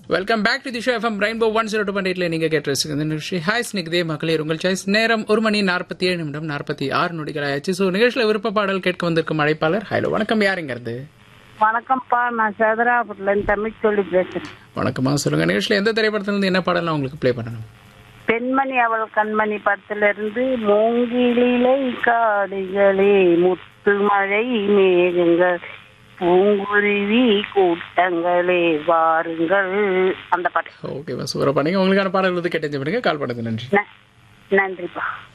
welcome back to the show FM rainbow one zero two point எயிட்ல நீங்க கேட்டு இந்த நிகழ்ச்சி ஹாய் ஸ்னிக்தே மகளிர் உங்கள் சாய்ஸ் நேரம் ஒரு மணி நாற்பத்தி ஏழு நிமிடம் நாற்பத்தி ஆறு நொடிகள் ஆயிடுச்சு ஸோ நிகழ்ச்சியில் விருப்ப பாடல் கேட்க வந்திருக்கும் அழைப்பாளர் ஹலோ வணக்கம் யாருங்கிறது வணக்கம்ப்பா நான் சேதராபுரத்துல இருந்து தமிழ் சொல்லி பேசுறேன் வணக்கமா சொல்லுங்க நிகழ்ச்சியில் எந்த திரைப்படத்திலிருந்து என்ன பாடல் நான் உங்களுக்கு ப்ளே பண்ணணும் பெண்மணி அவள் கண்மணி படத்துல இருந்து மூங்கிலிலை காடுகளே முத்து மழை மேகங்கள் பூங்குருவி கூட்டங்களே வாருங்கள் அந்த பாட்டு ஓகேவா சூப்பராக பண்ணீங்க உங்களுக்கான பாடல் வந்து கேட்டு பண்ணுங்க கால் பண்ணது நன்றி ந- நன்றிப்பா